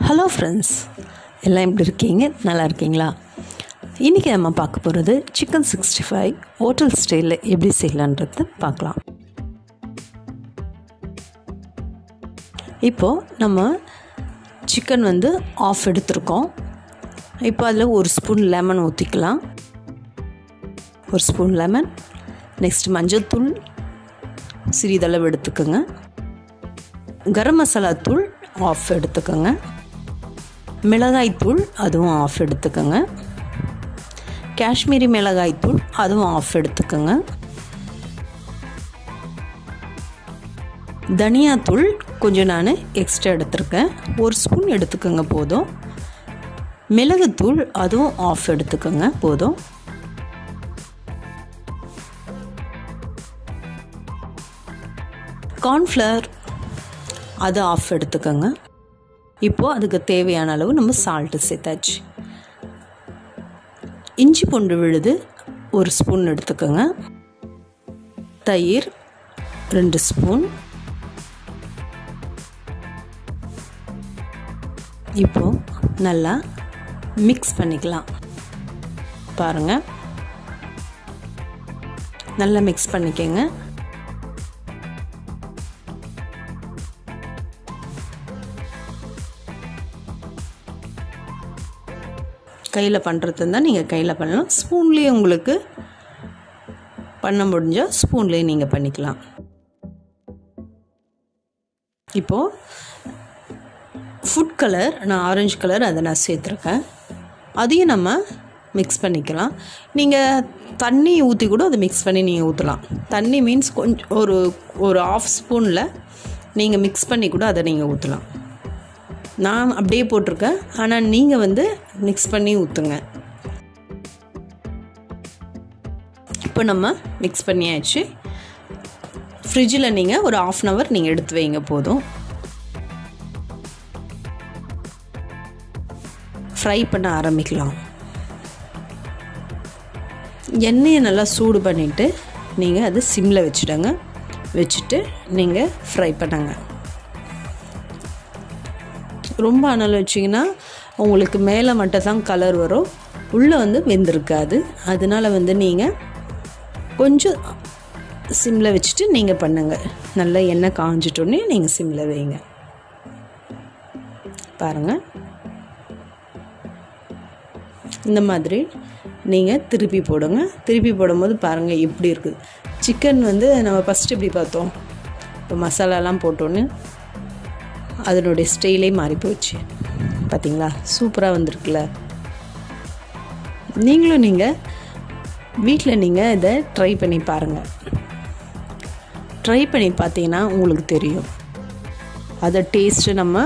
hello friends எல்லாம் எப்படி இருக்கீங்க நல்லா இருக்கீங்களா இன்றைக்கி நம்ம பார்க்க போகிறது சிக்கன் சிக்ஸ்டி ஃபைவ் ஹோட்டல் ஸ்டைலில் எப்படி செய்யலான்றது பார்க்கலாம் இப்போது நம்ம சிக்கன் வந்து ஆஃப் எடுத்திருக்கோம் இப்போ அதில் ஒரு ஸ்பூன் லெமன் ஊற்றிக்கலாம் ஒரு ஸ்பூன் லெமன் நெக்ஸ்ட் மஞ்சள்தூள் சிறிதளவு எடுத்துக்கோங்க கரம் மசாலா தூள் ஆஃப் எடுத்துக்கோங்க மிளகாய் தூள் அதுவும் ஆஃப் எடுத்துக்கோங்க காஷ்மீரி மிளகாய் தூள் அதுவும் ஆஃப் எடுத்துக்கோங்க தனியாத்தூள் கொஞ்சம் நான் எக்ஸ்ட்ரா எடுத்திருக்கேன் ஒரு ஸ்பூன் எடுத்துக்கோங்க போதும் மிளகுத்தூள் அதுவும் ஆஃப் எடுத்துக்கோங்க போதும் கார்ன்ஃப்ளவர் அது ஆஃப் எடுத்துக்கோங்க இப்போது அதுக்கு தேவையான அளவு நம்ம சால்ட்டு சேர்த்தாச்சு இஞ்சி பூண்டு விழுது ஒரு ஸ்பூன் எடுத்துக்கோங்க தயிர் ரெண்டு ஸ்பூன் இப்போது நல்லா மிக்ஸ் பண்ணிக்கலாம் பாருங்கள் நல்லா மிக்ஸ் பண்ணிக்கோங்க கையில் பண்ணுறது இருந்தால் நீங்கள் கையில் பண்ணலாம் ஸ்பூன்லேயே உங்களுக்கு பண்ண முடிஞ்சால் ஸ்பூன்லேயே நீங்கள் பண்ணிக்கலாம் இப்போது ஃபுட் கலர் நான் ஆரஞ்சு கலர் அதை நான் சேர்த்துருக்கேன் அதையும் நம்ம மிக்ஸ் பண்ணிக்கலாம் நீங்கள் தண்ணி ஊற்றி கூட அதை மிக்ஸ் பண்ணி நீங்கள் ஊற்றலாம் தண்ணி மீன்ஸ் கொஞ்சம் ஒரு ஒரு ஆஃப் ஸ்பூனில் நீங்கள் மிக்ஸ் பண்ணி கூட அதை நீங்கள் ஊற்றலாம் நான் அப்படியே போட்டிருக்கேன் ஆனால் நீங்கள் வந்து மிக்ஸ் பண்ணி ஊற்றுங்க இப்போ நம்ம மிக்ஸ் பண்ணியாச்சு ஃப்ரிட்ஜில் நீங்கள் ஒரு ஆஃப் அன் ஹவர் நீங்கள் எடுத்து வைங்க போதும் ஃப்ரை பண்ண ஆரம்பிக்கலாம் எண்ணெயை நல்லா சூடு பண்ணிவிட்டு நீங்கள் அது சிம்மில் வச்சுடுங்க வச்சுட்டு நீங்கள் ஃப்ரை பண்ணுங்க ரொம்ப அனல் வச்சிங்கன்னா உங்களுக்கு மேலே மட்டும் தான் கலர் வரும் உள்ளே வந்து வெந்திருக்காது அதனால் வந்து நீங்கள் கொஞ்சம் சிம்மில் வச்சுட்டு நீங்கள் பண்ணுங்கள் நல்லா எண்ணெய் காஞ்சிட்டோன்னே நீங்கள் சிம்மில் வைங்க பாருங்கள் இந்த மாதிரி நீங்கள் திருப்பி போடுங்க திருப்பி போடும்போது பாருங்கள் எப்படி இருக்குது சிக்கன் வந்து நம்ம ஃபஸ்ட்டு எப்படி பார்த்தோம் இப்போ மசாலாலாம் போட்டோன்னு அதனுடைய ஸ்டைலே மாறி போச்சு பார்த்தீங்களா சூப்பராக வந்திருக்குல்ல நீங்களும் நீங்கள் வீட்டில் நீங்கள் இதை ட்ரை பண்ணி பாருங்கள் ட்ரை பண்ணி பார்த்தீங்கன்னா உங்களுக்கு தெரியும் அதை டேஸ்ட்டு நம்ம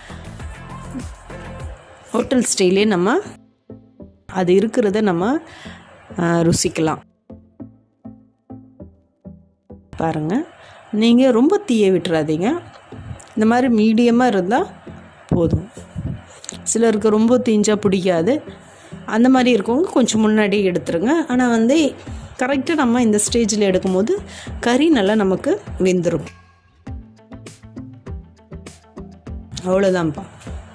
ஹோட்டல் ஸ்டைலே நம்ம அது இருக்கிறத நம்ம ருசிக்கலாம் பாருங்கள் நீங்கள் ரொம்ப தீய விட்டுறாதீங்க இந்த மாதிரி மீடியமாக இருந்தால் போதும் சிலருக்கு ரொம்ப தீஞ்சால் பிடிக்காது அந்த மாதிரி இருக்கவங்க கொஞ்சம் முன்னாடி எடுத்துருங்க ஆனால் வந்து கரெக்டாக நம்ம இந்த ஸ்டேஜில் எடுக்கும்போது கறி நல்லா நமக்கு வெந்துடும் அவ்வளோதான்ப்பா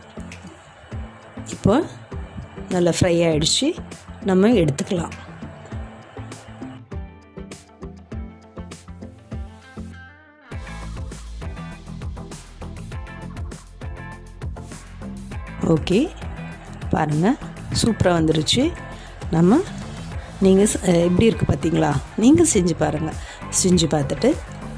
இப்போ நல்லா ஃப்ரை ஆகிடுச்சு நம்ம எடுத்துக்கலாம் ஓகே பாருங்கள் சூப்பராக வந்துருச்சு நம்ம நீங்கள் எப்படி இருக்குது பார்த்தீங்களா நீங்கள் செஞ்சு பாருங்கள் செஞ்சு பார்த்துட்டு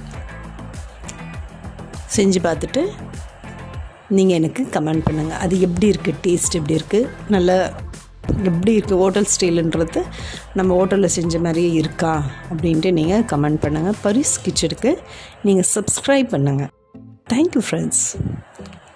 செஞ்சு பார்த்துட்டு நீங்கள் எனக்கு கமெண்ட் பண்ணுங்கள் அது எப்படி இருக்குது டேஸ்ட் எப்படி இருக்குது நல்லா எப்படி இருக்குது ஹோட்டல் ஸ்டைலுன்றது நம்ம ஹோட்டலில் செஞ்ச மாதிரியே இருக்கா அப்படின்ட்டு நீங்கள் கமெண்ட் பண்ணுங்கள் பரிஸ் கிச்சனுக்கு நீங்கள் சப்ஸ்கிரைப் பண்ணுங்கள் தேங்க்யூ ஃப்ரெண்ட்ஸ்